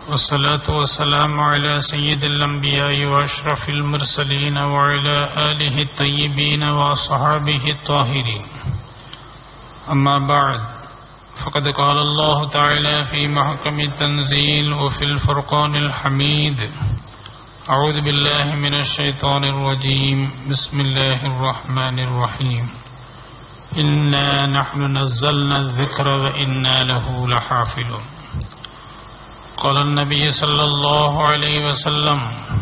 والصلاة والسلام على سيد الأنبياء وأشرف المرسلين وعلى آله الطيبين وأصحابه الطاهرين أما بعد فقد قال الله تعالى في محكم التنزيل وفي الفرقان الحميد أعوذ بالله من الشيطان الرجيم بسم الله الرحمن الرحيم إنا نحن نزلنا الذكر وإنا له لحافظون قال النبي صلى الله عليه وسلم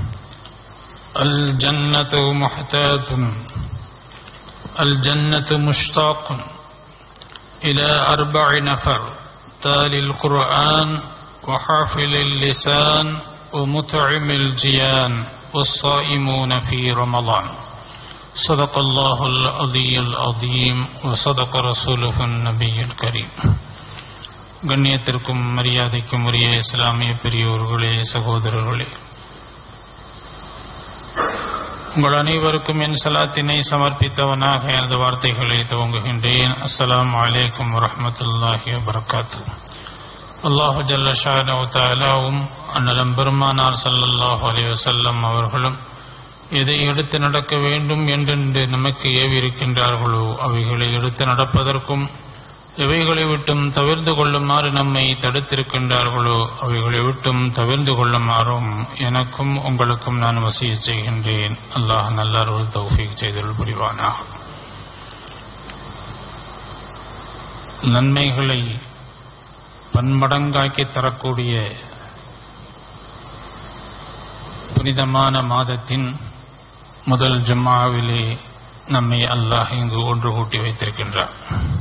الجنة محتاج الجنة مشتاق إلى أربع نفر تالي القرآن وحافل اللسان ومطعم الجيان والصائمون في رمضان صدق الله العظيم العظيم وصدق رسوله النبي الكريم கண்ணியத்திற்கும் மரியாதைக்கும் உரிய இஸ்லாமிய பெரியோர்களே சகோதரர்களே உங்கள் அனைவருக்கும் என் சலாத்தினை சமர்ப்பித்தவனாக எனது வார்த்தைகளை துவங்குகின்றேன் அஸ்ஸலாமு அலைக்கும் வரஹமத்துல்லாஹி வபரகாத்து அல்லாஹு ஜல்லஷானு தாலாவும் அன்னலம் பெருமானார் சல்லல்லாஹு அலைஹி வஸல்லம் அவர்களும் எதை எடுத்து நடக்க வேண்டும் என்று நமக்கு ஏவிருக்கின்றார்களோ அவைகளை எடுத்து நடப்பதற்கும் எவைகளை விட்டும் தவிர்ந்து கொள்ளுமாறு நம்மை தடுத்திருக்கின்றார்களோ அவைகளை விட்டும் தவிர்ந்து கொள்ளுமாறும் எனக்கும் உங்களுக்கும் நான் வசிய செய்கின்றேன் அல்லாஹ் நல்லருள் தௌஃபீக் செய்தல் புரிவானாக நன்மைகளை பன்மடங்காக்கி தரக்கூடிய புனிதமான மாதத்தின் முதல் ஜும்மாவிலே நம்மை அல்லாஹ் இங்கு ஒன்று கூட்டி வைத்திருக்கின்றார்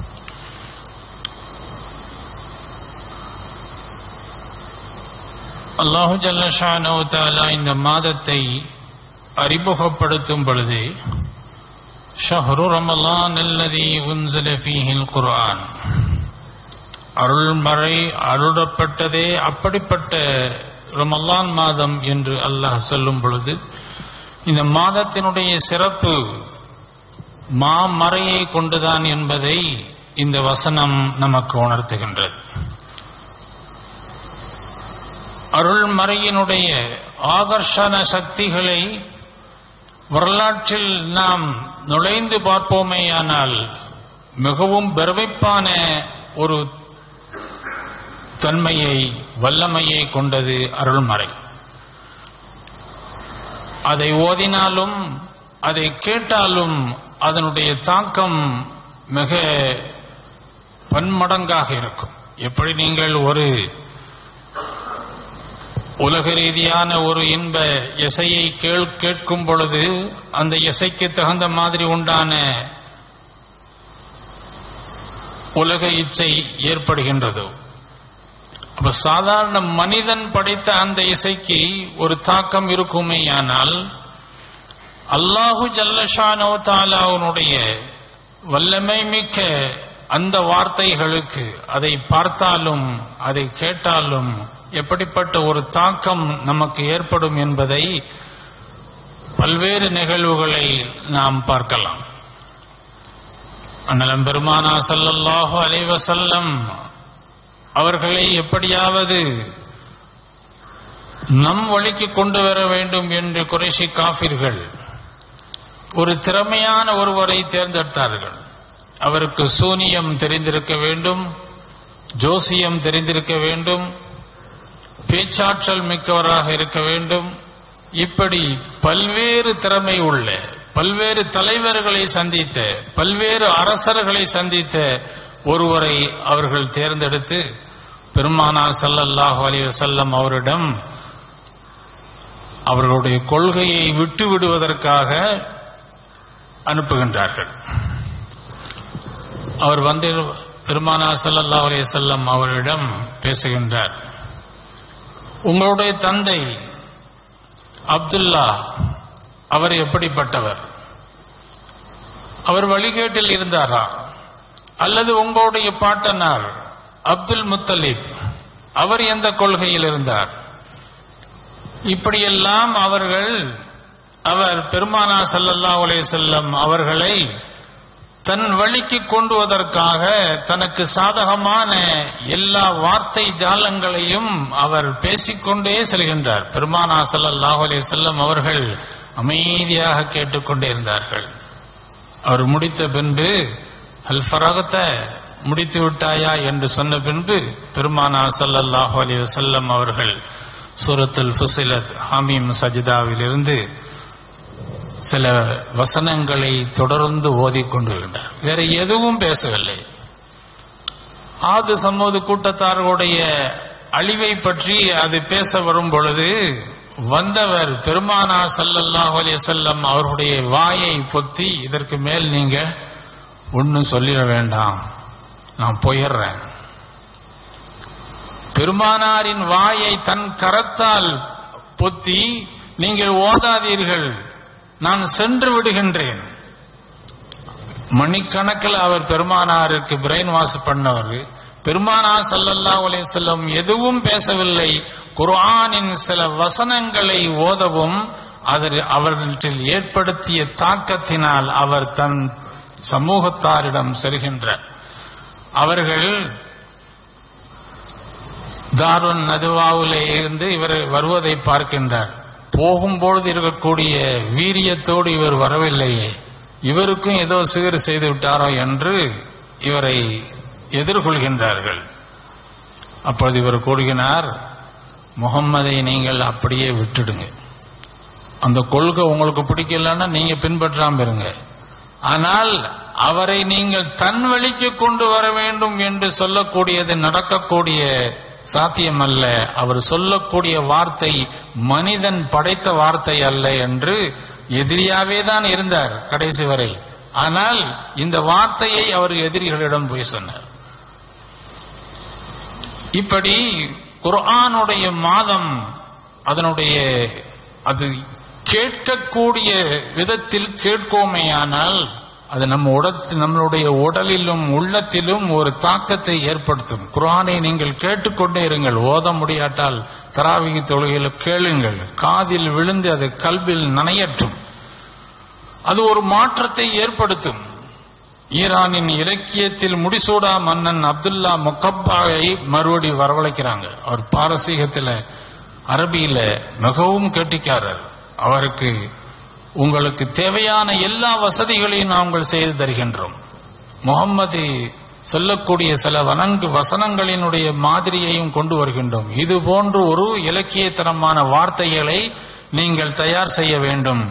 அல்லாஹு ஜல்லஷானோ தாலா இந்த மாதத்தை அறிமுகப்படுத்தும் பொழுது ஷஹரு ரமலான் அல்லதி உன்சல ஃபீஹில் குர்ஆன் அருள்மறை அருளப்பட்டதே அப்படிப்பட்ட ரமலான் மாதம் என்று அல்லாஹ் சொல்லும் பொழுது இந்த மாதத்தினுடைய சிறப்பு மாமறையை கொண்டுதான் என்பதை இந்த வசனம் நமக்கு உணர்த்துகின்றது அருள்மறையினுடைய ஆகர்ஷண சக்திகளை வரலாற்றில் நாம் நுழைந்து பார்ப்போமேயானால் மிகவும் பெருமைப்பான ஒரு தன்மையை வல்லமையை கொண்டது அருள்மறை அதை ஓதினாலும் அதை கேட்டாலும் அதனுடைய தாக்கம் மிக பன்மடங்காக இருக்கும் எப்படி நீங்கள் ஒரு உலக ரீதியான ஒரு இன்ப இசையை கேள் கேட்கும் பொழுது அந்த இசைக்கு தகுந்த மாதிரி உண்டான உலக இச்சை ஏற்படுகின்றதோ அப்ப சாதாரண மனிதன் படைத்த அந்த இசைக்கு ஒரு தாக்கம் இருக்குமேயானால் அல்லாஹு ஜல்லஷானோ தாலாவுனுடைய வல்லமை மிக்க அந்த வார்த்தைகளுக்கு அதை பார்த்தாலும் அதை கேட்டாலும் எப்படிப்பட்ட ஒரு தாக்கம் நமக்கு ஏற்படும் என்பதை பல்வேறு நிகழ்வுகளை நாம் பார்க்கலாம் அண்ணலம் பெருமானா சல்லல்லாஹு அலைவசல்லம் அவர்களை எப்படியாவது நம் வழிக்கு கொண்டு வர வேண்டும் என்று குறைசி காபிர்கள் ஒரு திறமையான ஒருவரை தேர்ந்தெடுத்தார்கள் அவருக்கு சூனியம் தெரிந்திருக்க வேண்டும் ஜோசியம் தெரிந்திருக்க வேண்டும் பேச்சாற்றல் மிக்கவராக இருக்க வேண்டும் இப்படி பல்வேறு திறமை உள்ள பல்வேறு தலைவர்களை சந்தித்த பல்வேறு அரசர்களை சந்தித்த ஒருவரை அவர்கள் தேர்ந்தெடுத்து பெருமானார் சல்லல்லாஹு அலி வசல்லம் அவரிடம் அவர்களுடைய கொள்கையை விட்டு விடுவதற்காக அனுப்புகின்றார்கள் அவர் வந்து பெருமானார் சல்லல்லாஹு அலி வசல்லம் அவரிடம் பேசுகின்றார் உங்களுடைய தந்தை அப்துல்லா அவர் எப்படிப்பட்டவர் அவர் வழிகேட்டில் இருந்தாரா அல்லது உங்களுடைய பாட்டனார் அப்துல் முத்தலிப் அவர் எந்த கொள்கையில் இருந்தார் இப்படியெல்லாம் அவர்கள் அவர் பெருமானா சல்லல்லா அலே செல்லம் அவர்களை தன் வழிக்கு கொண்டுவதற்காக தனக்கு சாதகமான எல்லா வார்த்தை ஜாலங்களையும் அவர் பேசிக்கொண்டே செல்கின்றார் பெருமானா ஸல்லல்லாஹு அலைஹி வஸல்லம் அவர்கள் அமைதியாக கேட்டுக்கொண்டே இருந்தார்கள் அவர் முடித்த பின்பு அல் ஃபரகத்த முடித்து விட்டாயா என்று சொன்ன பின்பு பெருமானா ஸல்லல்லாஹு அலைஹி வஸல்லம் அவர்கள் சூரத்துல் ஃபுசிலத் ஹாமீம் சஜிதாவிலிருந்து சில வசனங்களை தொடர்ந்து ஓதிக்கொண்டு இருந்தார் வேற எதுவும் பேசவில்லை ஆது சமூக கூட்டத்தார்களுடைய அழிவை பற்றி அது பேச வரும் பொழுது வந்தவர் பெருமானா ஸல்லல்லாஹு அலைஹி வஸல்லம் அவருடைய வாயை பொத்தி இதற்கு மேல் நீங்க ஒன்னும் சொல்லிட வேண்டாம் நான் போயிடுறேன் பெருமானாரின் வாயை தன் கரத்தால் பொத்தி நீங்கள் ஓதாதீர்கள் நான் சென்று விடுகின்றேன் மணிக்கணக்கில் அவர் பெருமானாருக்கு பிரெயின் வாஷ் பண்ணவர் பெருமானார் ஸல்லல்லாஹு அலைஹி வஸல்லம் எதுவும் பேசவில்லை குர்ஆனின் சில வசனங்களை ஓதவும் அது அவர்களில் ஏற்படுத்திய தாக்கத்தினால் அவர் தன் சமூகத்தாரிடம் செல்கின்றார் அவர்கள் தாருன் நதுவாவிலே இருந்து இவர் வருவதை பார்க்கின்றார் போகும்பொழுது இருக்கக்கூடிய வீரியத்தோடு இவர் வரவில்லையே இவருக்கும் ஏதோ சிகர் செய்து விட்டாரோ என்று இவரை எதிர்கொள்கின்றார்கள் அப்பொழுது இவர் கூறுகிறார் முகம்மதை நீங்கள் அப்படியே விட்டுடுங்க அந்த கொள்கை உங்களுக்கு பிடிக்கலன்னா நீங்க பின்பற்றாம இருங்க ஆனால் அவரை நீங்கள் தன் வழிக்கு கொண்டு வர வேண்டும் என்று சொல்லக்கூடியது நடக்கக்கூடிய சாத்தியம் அல்ல அவர் சொல்லக்கூடிய வார்த்தை மனிதன் படைத்த வார்த்தை அல்ல என்று எதிரியாவே தான் இருந்தார் கடைசி வரை ஆனால் இந்த வார்த்தையை அவர் எதிரிகளிடம் போய் சொன்னார் இப்படி குர்ஆனுடைய மாதம் அதனுடைய அது கேட்கக்கூடிய விதத்தில் கேட்கோமேயானால் அது நம்ம உடல் நம்மளுடைய உடலிலும் உள்ளத்திலும் ஒரு தாக்கத்தை ஏற்படுத்தும் குர்ஆனை நீங்கள் கேட்டுக்கொண்டே இருங்கள் ஓத முடியாட்டால் தராவிகி தொழுகையில் கேளுங்கள் காதில் விழுந்து அது கல்வில் நனையட்டும் அது ஒரு மாற்றத்தை ஏற்படுத்தும் ஈரானின் இலக்கியத்தில் முடிசூடா மன்னன் அப்துல்லா முகப்பாவை மறுபடி வரவழைக்கிறாங்க அவர் பாரசீகத்தில் அரபியில மிகவும் கெட்டிக்காரர் அவருக்கு உங்களுக்கு தேவையான எல்லா வசதிகளையும் நாங்கள் செய்து தருகின்றோம் முகம்மது சொல்லக்கூடிய சில வணங்கு வசனங்களினுடைய மாதிரியையும் கொண்டு வருகின்றோம் இது போன்று ஒரு இலக்கியத்தனமான வார்த்தைகளை நீங்கள் தயார் செய்ய வேண்டும்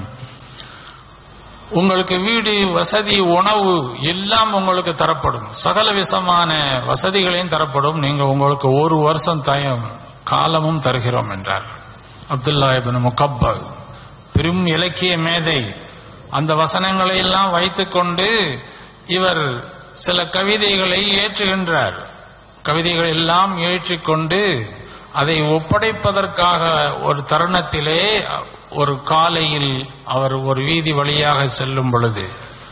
உங்களுக்கு வீடு வசதி உணவு எல்லாம் உங்களுக்கு தரப்படும் சகல விதமான வசதிகளையும் தரப்படும் நீங்க உங்களுக்கு ஒரு வருஷம் தயம் காலமும் தருகிறோம் என்றார் அப்துல்லா இபின் முகப்பா பெரும் இலக்கிய மேதை அந்த வசனங்களை எல்லாம் வைத்துக்கொண்டு இவர் சில கவிதைகளை ஏற்றுகின்றார் கவிதைகள் எல்லாம் ஏற்றிக்கொண்டு அதை ஒப்படைப்பதற்காக ஒரு தருணத்திலே ஒரு காலையில் அவர் ஒரு வீதி வழியாக செல்லும் பொழுது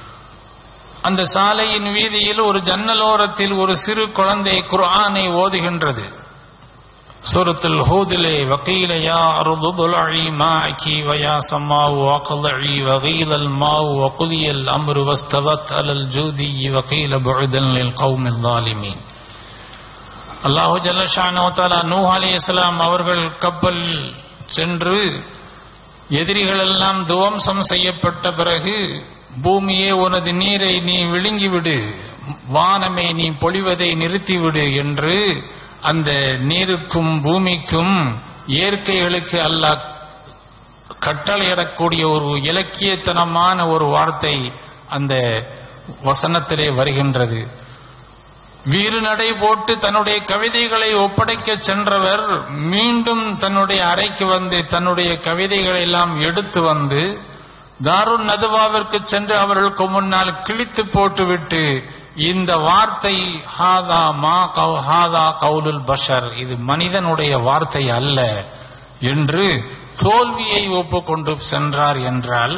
அந்த சாலையின் வீதியில் ஒரு ஜன்னலோரத்தில் ஒரு சிறு குழந்தை குர்ஆனை ஓதுகின்றது சூரத்துல் ஹூதிலே வக்கீல யா அருது துலழி மாக்கி வயா சம்மாவு வகலழி வகீலல் மாவு வகுதியல் அம்ரு வஸ்தவத் அலல் ஜூதி வகீல புழுதல் லில் கௌமில் தாலிமீன் அல்லாஹு ஜல்லஷானோ தாலா நூ அலி இஸ்லாம் அவர்கள் கப்பல் சென்று எதிரிகள் எல்லாம் துவம்சம் செய்யப்பட்ட பிறகு பூமியே உனது நீரை நீ விழுங்கிவிடு வானமே நீ பொழிவதை நிறுத்திவிடு என்று அந்த நீருக்கும் பூமிக்கும் இயற்கைகளுக்கு அல்லாஹ் கட்டளையிடக்கூடிய ஒரு இலக்கியத்தனமான ஒரு வார்த்தை அந்த வசனத்திலே வருகின்றது வீறு நடை போட்டு தன்னுடைய கவிதைகளை ஒப்படைக்க சென்றவர் மீண்டும் தன்னுடைய அறைக்கு வந்து தன்னுடைய கவிதைகளை எல்லாம் எடுத்து வந்து தாருன் நதுவாவிற்கு சென்று அவர்களுக்கு முன்னால் கிழித்து போட்டுவிட்டு இந்த வார்த்தை ஹாதா மா கௌ ஹாதா கவுலுல் பஷர் இது மனிதனுடைய வார்த்தை அல்ல என்று தோல்வியை ஒப்புக்கொண்டு சென்றார் என்றால்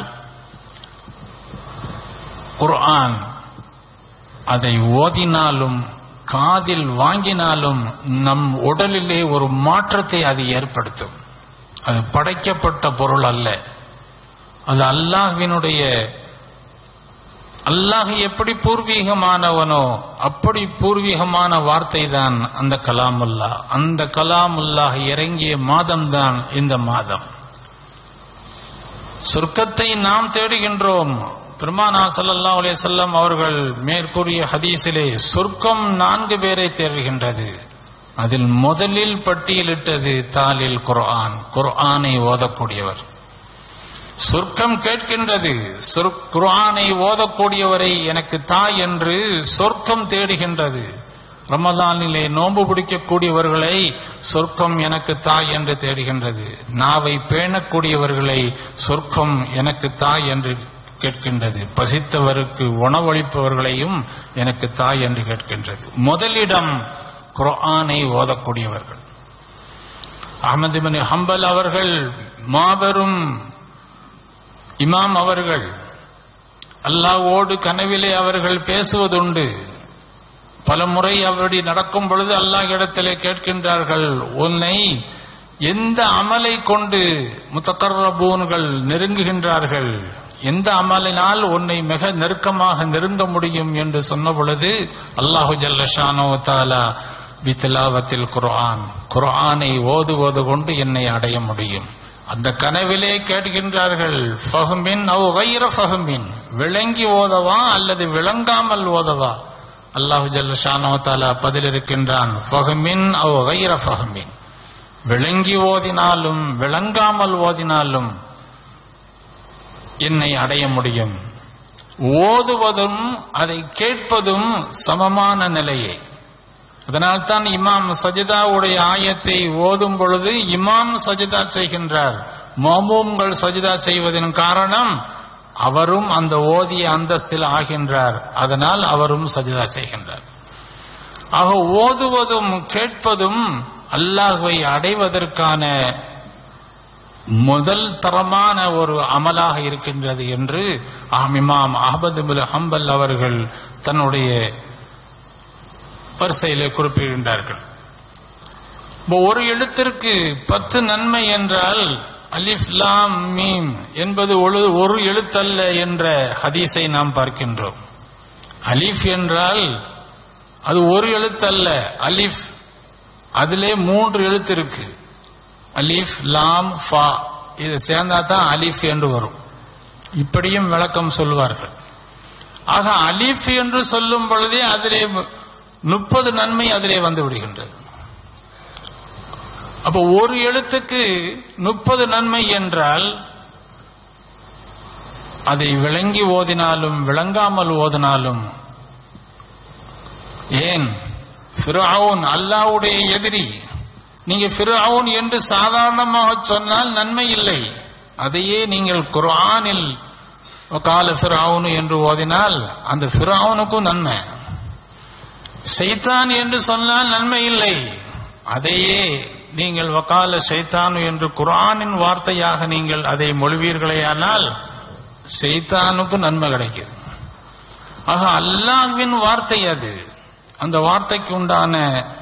குர்ஆன் அதை ஓதினாலும் காதில் வாங்கினாலும் நம் உடலிலே ஒரு மாற்றத்தை அது ஏற்படுத்தும் அது படைக்கப்பட்ட பொருள் அல்ல அது அல்லாஹ்வினுடைய அல்லாஹ் எப்படி பூர்வீகமானவனோ அப்படி பூர்வீகமான வார்த்தை தான் அந்த கலாமுல்லா அந்த கலாமுல்லாஹ் இறங்கிய மாதம்தான் இந்த மாதம் சொர்க்கத்தை நாம் தேடுகின்றோம் பெருமானா ஸல்லல்லாஹு அலைஹி வஸல்லம் அவர்கள் மேற்கூறிய ஹதீஸிலே சொர்க்கம் நான்கு பேரை தேடுகின்றது அதில் முதலில் பட்டியலிட்டது தாலில் குர்ஆன் குர்ஆனை ஓதக்கூடியவர் சொர்க்கம் கேட்கின்றது சொர்க்- குர்ஆனை ஓதக்கூடியவரை எனக்கு தாய் என்று சொர்க்கம் தேடுகின்றது ரமதானிலே நோன்பு பிடிக்கக்கூடியவர்களை சொர்க்கம் எனக்கு தாய் என்று தேடுகின்றது நாவை பேணக்கூடியவர்களை சொர்க்கம் எனக்கு தாய் என்று கேட்கின்றது பசித்தவருக்கு உணவளிப்பவர்களையும் எனக்கு தாய் என்று கேட்கின்றது முதலிடம் குர்ஆனை ஓதக்கூடியவர்கள் அஹமது பின் ஹம்பல் அவர்கள் மாபெரும் இமாம் அவர்கள் அல்லாஹ்வோடு கனவிலே அவர்கள் பேசுவதுண்டு பல முறை அப்படி நடக்கும் பொழுது அல்லாஹ் இடத்திலே கேட்கின்றார்கள் உன்னை எந்த அமலை கொண்டு முத்தக்கர்ரபூன்கள் நெருங்குகின்றார்கள் எந்த அமலினால் உன்னை மிக நெருக்கமாக நெருங்க முடியும் என்று சொன்ன பொழுது அல்லாஹு ஜல்லஷானோ தாலா பித்திலாவத்தில் குர்ஆன் குர்ஆனை ஓதுவது கொண்டு என்னை அடைய முடியும் அந்த கனவிலே கேட்கின்றார்கள் ஃபஹ்மின் அவ் கைர ஃபஹ்மின் விளங்கி ஓதவா அல்லது விளங்காமல் ஓதவா அல்லாஹு ஜல்லஷானோ தாலா பதிலிருக்கின்றான் ஃபஹ்மின் அவ் கைர ஃபஹ்மின் விளங்கி ஓதினாலும் விளங்காமல் ஓதினாலும் என்னை அடைய முடியும் ஓதுவதும் அதை கேட்பதும் சமமான நிலையே அதனால்தான் இமாம் சஜிதாவுடைய ஆயத்தை ஓதும் பொழுது இமாம் சஜிதா செய்கின்றார் மோமூம்கள் சஜிதா செய்வதன் காரணம் அவரும் அந்த ஓதிய அந்தஸ்தில் ஆகின்றார் அதனால் அவரும் சஜிதா செய்கின்றார் ஆக ஓதுவதும் கேட்பதும் அல்லாஹ்வை அடைவதற்கான முதல் தரமான ஒரு அமலாக இருக்கின்றது என்று ஆம் இமாம் அஹமது பின் ஹம்பல் அவர்கள் தன்னுடைய வரிசையிலே குறிப்பிடுகின்றார்கள் இப்போ ஒரு எழுத்திற்கு பத்து நன்மை என்றால் அலிஃப் லாம் மீம் என்பது ஒரு ஒரு எழுத்தல்ல என்ற ஹதீஸை நாம் பார்க்கின்றோம் அலிஃப் என்றால் அது ஒரு எழுத்தல்ல அலிஃப் அதிலே மூன்று எழுத்து இருக்கு அலிஃப் லாம் ஃபா இது சேர்ந்தா தான் அலிஃப் என்று வரும் இப்படியும் விளக்கம் சொல்வார்கள் ஆக அலிஃப் என்று சொல்லும் பொழுதே அதிலே முப்பது நன்மை அதிலே வந்து விடுகின்றது அப்போ ஒரு எழுத்துக்கு முப்பது நன்மை என்றால் அதை விளங்கி ஓதினாலும் விளங்காமல் ஓதினாலும் ஏன் ஃபிரௌன் அல்லாஹ்வுடைய எதிரி நீங்க ஃபிரௌன் என்று சாதாரணமாக சொன்னால் நன்மை இல்லை அதையே நீங்கள் குர்ஆனில் கால ஃபிரௌன் என்று ஓதினால் அந்த ஃபிரௌனுக்கும் நன்மை சைத்தான் என்று சொன்னால் நன்மை இல்லை அதையே நீங்கள் வக்கால சைத்தானு என்று குர்ஆனின் வார்த்தையாக நீங்கள் அதை மொழிவீர்களேயானால் சைத்தானுக்கு நன்மை கிடைக்குது ஆக அல்லாஹ்வின் வார்த்தை அது அந்த வார்த்தைக்கு உண்டான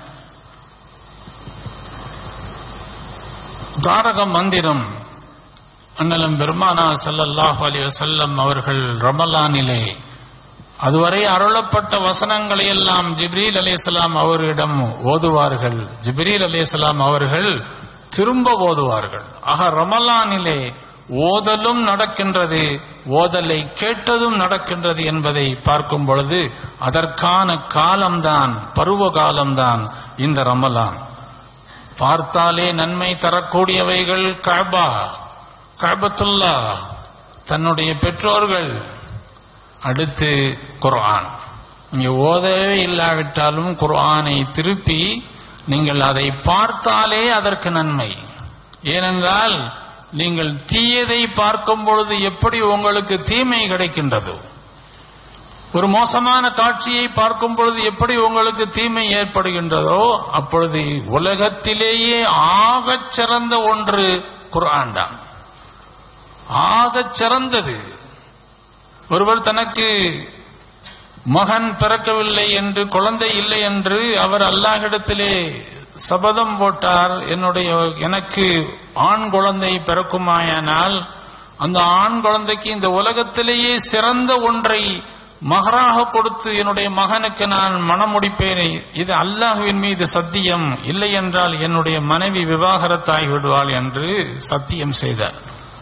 தாரக மந்திரம் அண்ணலம் பெருமானா ஸல்லல்லாஹு அலைஹி வஸல்லம் அவர்கள் ரமலானிலே அதுவரை அருளப்பட்ட வசனங்களை எல்லாம் ஜிப்ரீல் அலைஹிஸ்ஸலாம் அவரிடம் ஓதுவார்கள் ஜிப்ரீல் அலைஹிஸ்ஸலாம் அவர்கள் திரும்ப ஓதுவார்கள் ஆக ரமலானிலே ஓதலும் நடக்கின்றது ஓதலை கேட்டதும் நடக்கின்றது என்பதை பார்க்கும் பொழுது அதற்கான காலம்தான் பருவ காலம்தான் இந்த ரமலான் பார்த்தாலே நன்மை தரக்கூடியவைகள் கபா கபத்துல்லா தன்னுடைய பெற்றோர்கள் அடுத்து குர்ஆன் நீங்க ஓதவே இல்லாவிட்டாலும் குர்ஆனை திருப்பி நீங்கள் அதை பார்த்தாலே அதற்கு நன்மை ஏனென்றால் நீங்கள் தீயதை பார்க்கும் பொழுது எப்படி உங்களுக்கு தீமை கிடைக்கின்றதோ ஒரு மோசமான காட்சியை பார்க்கும் பொழுது எப்படி உங்களுக்கு தீமை ஏற்படுகின்றதோ அப்பொழுது உலகத்திலேயே ஆகச் சிறந்த ஒன்று குர்ஆன் தான் ஆகச் சிறந்தது ஒருவர் தனக்கு மகன் பிறக்கவில்லை என்று குழந்தை இல்லை என்று அவர் அல்லாஹிடத்திலே சபதம் போட்டார் என்னுடைய எனக்கு ஆண் குழந்தை பிறக்குமாயானால் அந்த ஆண் குழந்தைக்கு இந்த உலகத்திலேயே சிறந்த ஒன்றை மகராக கொடுத்து என்னுடைய மகனுக்கு நான் மனம் முடிப்பேன் இது அல்லாஹுவின் மீது சத்தியம் இல்லை என்றால் என்னுடைய மனைவி விவாகரத்தாகி விடுவாள் என்று சத்தியம் செய்தார்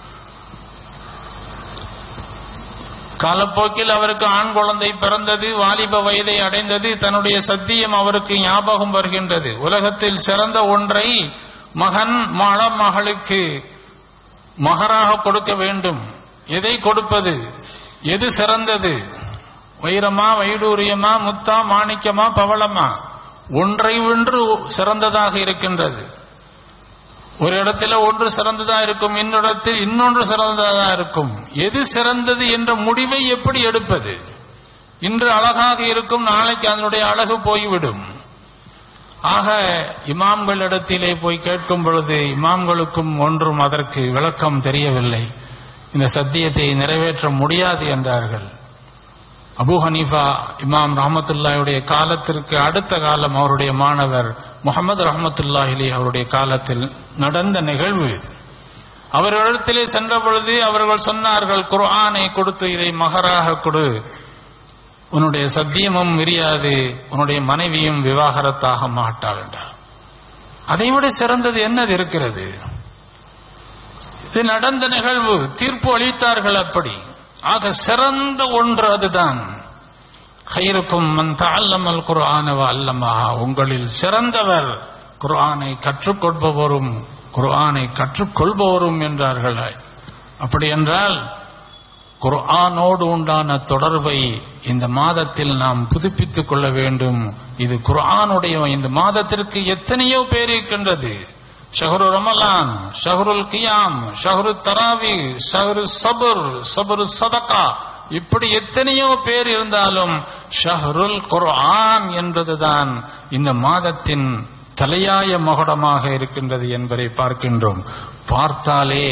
காலப்போக்கில் அவருக்கு ஆண் குழந்தை பிறந்தது வாலிப வயதை அடைந்தது தன்னுடைய சத்தியம் அவருக்கு ஞாபகம் வருகின்றது உலகத்தில் சிறந்த ஒன்றை மகன் மண மகளுக்கு மகராக கொடுக்க வேண்டும் எதை கொடுப்பது எது சிறந்தது வைரமா வைடூரியமா முத்தா மாணிக்கமா பவளமா ஒன்றை ஒன்று சிறந்ததாக இருக்கின்றது ஒரு இடத்துல ஒன்று சிறந்ததா இருக்கும் இன்னொருடத்தில் இன்னொன்று சிறந்ததா இருக்கும் எது சிறந்தது என்ற முடிவை எப்படி எடுப்பது இன்று அழகாக இருக்கும் நாளைக்கு அதனுடைய அழகு போய்விடும் ஆக இமாம்களிடத்திலே போய் கேட்கும் பொழுது இமாம்களுக்கும் ஒன்றும் அதற்கு விளக்கம் தெரியவில்லை இந்த சத்தியத்தை நிறைவேற்ற முடியாது என்றார்கள் அபு ஹனீஃபா இமாம் ரஹமத்துல்லாவுடைய காலத்திற்கு அடுத்த காலம் அவருடைய மாணவர் முகமது ரஹமத்துல்லாஹிலி அவருடைய காலத்தில் நடந்த நிகழ்வு அவர்களிடத்திலே சென்ற பொழுது அவர்கள் சொன்னார்கள் குர்ஆனை கொடுத்து இதை மகராக கொடு உன்னுடைய சத்தியமும் விரியாது உன்னுடைய மனைவியும் விவாகரத்தாக மாட்டாள் என்றார் அதைவிட சிறந்தது என்னது இருக்கிறது இது நடந்த நிகழ்வு தீர்ப்பு அளித்தார்கள் அப்படி ஆக சிறந்த ஒன்று அதுதான் ஹைருக்கும் மன் தஅல்லமல் குர்ஆன வ அல்லமஹா உங்களில் சிறந்தவர் குர்ஆனை கற்றுக்கொள்பவரும் குர்ஆனை கற்றுக்கொள்பவரும் என்றார்கள் அப்படி என்றால் குர்ஆனோடு உண்டான தொடர்பை இந்த மாதத்தில் நாம் புதுப்பித்துக் கொள்ள வேண்டும் இது குர்ஆனுடைய இந்த மாதத்திற்கு எத்தனையோ பேர் இருக்கின்றது ஷஹரு ரமலான் ஷஹருல் கியாம் ஷஹரு தராவி ஷஹரு சபுர் சபுரு சதகா இப்படி எத்தனையோ பேர் இருந்தாலும் ஷஹருல் குர்ஆன் என்பதுதான் இந்த மாதத்தின் தலையாய மகுடமாக இருக்கின்றது என்பதை பார்க்கின்றோம் பார்த்தாலே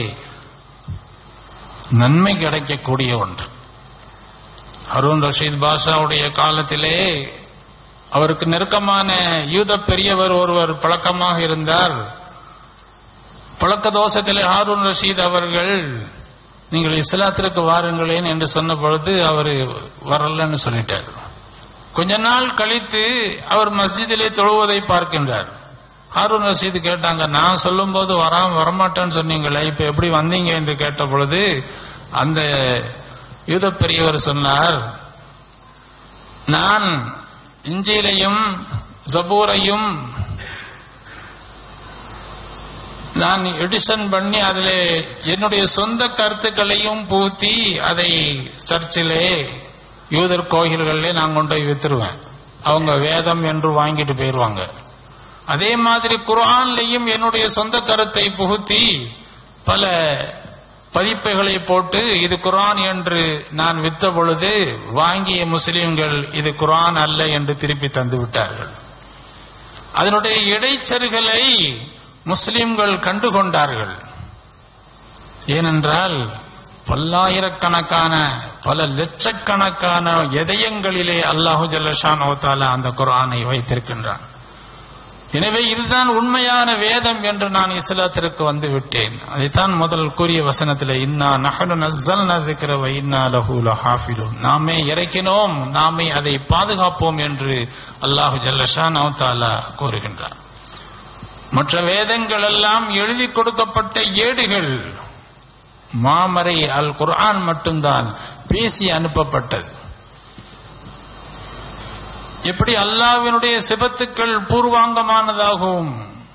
நன்மை கிடைக்கக்கூடிய ஒன்று அருண் ரஷீத் பாஷாவுடைய காலத்திலே அவருக்கு நெருக்கமான யூத பெரியவர் ஒருவர் பழக்கமாக இருந்தார் பழக்க தோஷத்திலே ஹாரூன் ரஷீத் அவர்கள் நீங்கள் இஸ்லாத்திற்கு வாருங்களேன் என்று சொன்ன பொழுது அவர் வரலன்னு சொல்லிட்டார் கொஞ்ச நாள் கழித்து அவர் மஸ்ஜிதிலே தொழுவதை பார்க்கின்றார் ஹாரூன் ரஷீத் கேட்டாங்க நான் சொல்லும்போது வராம வரமாட்டேன்னு சொன்னீங்களே இப்ப எப்படி வந்தீங்க என்று கேட்ட பொழுது அந்த யூத பெரியவர் சொன்னார் நான் இஞ்சிலையும் ஜபூரையும் நான் எடிஷன் பண்ணி அதில் என்னுடைய சொந்த கருத்துக்களையும் பூத்தி அதை சர்ச்சிலே யூதர் கோயில்களிலே நான் கொண்டு போய் வித்துருவேன் அவங்க வேதம் என்று வாங்கிட்டு போயிடுவாங்க அதே மாதிரி குர்ஆன்லையும் என்னுடைய சொந்த கருத்தை புகுத்தி பல பதிப்புகளை போட்டு இது குர்ஆன் என்று நான் வித்த பொழுது வாங்கிய முஸ்லிம்கள் இது குர்ஆன் அல்ல என்று திருப்பி தந்து விட்டார்கள் அதனுடைய இடைச்சல்களை முஸ்லிம்கள் கண்டுகொண்டார்கள் ஏனென்றால் பல்லாயிரக்கணக்கான பல லட்சக்கணக்கான எதயங்களிலே அல்லாஹு ஜல்லஷான் அந்த குர்ஆனை வைத்திருக்கின்றான் எனவே இதுதான் உண்மையான வேதம் என்று நான் இஸ்லாத்திற்கு வந்து விட்டேன் அதைத்தான் முதல் கூறிய வசனத்தில் இன்னா நஹனு நஸ்ஸல்னா ذِكْرَ وَإِنَّا لَهُ لَحَافِظُونَ நாமே இறக்கினோம் நாமே அதை பாதுகாப்போம் என்று அல்லாஹு ஜல்லஷான் அவத்தாலா கூறுகின்றார் மற்ற வேதங்கள் எல்லாம் எழுதி கொடுக்கப்பட்ட ஏடுகள் மாமறை அல் குர்ஆன் மட்டும்தான் பேசி அனுப்பப்பட்டது எப்படி அல்லாவினுடைய சிபத்துக்கள் பூர்வாங்கமானதாகவும்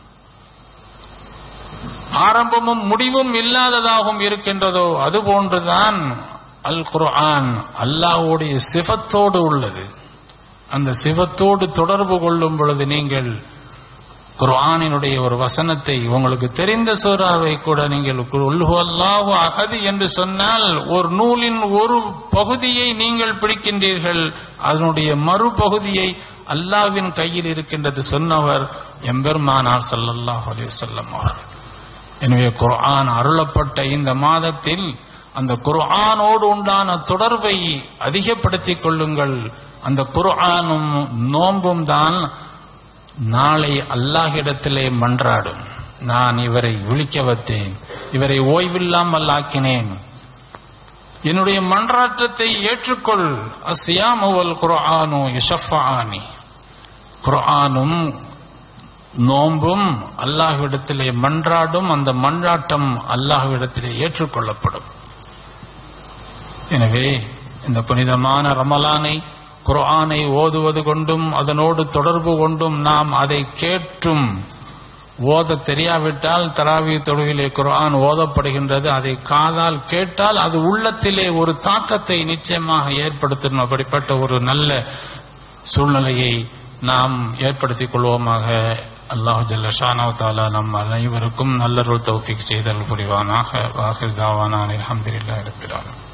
ஆரம்பமும் முடிவும் இல்லாததாகவும் இருக்கின்றதோ அதுபோன்றுதான் அல் குர்ஆன் அல்லாஹ்வுடைய சிபத்தோடு உள்ளது அந்த சிவத்தோடு தொடர்பு கொள்ளும் பொழுது நீங்கள் குர்ஆனினுடைய ஒரு வசனத்தை உங்களுக்கு தெரிந்த சூறாவை கூட நீங்கள் அல்லாஹு அகதி என்று சொன்னால் ஒரு நூலின் ஒரு பகுதியை நீங்கள் பிடிக்கின்றீர்கள் அதனுடைய மறுபகுதியை அல்லாவின் கையில் இருக்கின்றது சொன்னவர் எம்பெருமானார் ஸல்லல்லாஹு அலைஹி வஸல்லம் அவர்கள் எனவே குர்ஆன் அருளப்பட்ட இந்த மாதத்தில் அந்த குர்ஆனோடு உண்டான தொடர்பை அதிகப்படுத்திக் கொள்ளுங்கள் அந்த குர்ஆனும் நோன்பும் தான் நாளை அல்லாஹ்விடத்திலே மன்றாடும் நான் இவரை விழிக்க வைத்தேன் இவரை ஓய்வில்லாமல் ஆக்கினேன் என்னுடைய மன்றாட்டத்தை ஏற்றுக்கொள் அசியாமுவல் குர்ஆனு யுஷஃபானி குர்ஆனும் நோன்பும் அல்லாஹ்விடத்திலே மன்றாடும் அந்த மன்றாட்டம் அல்லாஹ்விடத்திலே ஏற்றுக்கொள்ளப்படும் எனவே இந்த புனிதமான ரமலானை குர்ஆனை ஓதுவது கொண்டும் அதனோடு தொடர்பு கொண்டும் நாம் அதை கேட்டும் ஓத தெரியாவிட்டால் தராவி தொழுவிலே குர்ஆன் ஓதப்படுகின்றது அதை காதால் கேட்டால் அது உள்ளத்திலே ஒரு தாக்கத்தை நிச்சயமாக ஏற்படுத்தும் அப்படிப்பட்ட ஒரு நல்ல சூழ்நிலையை நாம் ஏற்படுத்திக் கொள்வோமாக அல்லாஹு ஜல்ல ஷானவ் தாலா நம் அனைவருக்கும் நல்லருள் தௌஃபிக் செய்தல் புரிவானாக வாஹிர் தாவானா அலமதுல்லா இருக்கிறார்கள்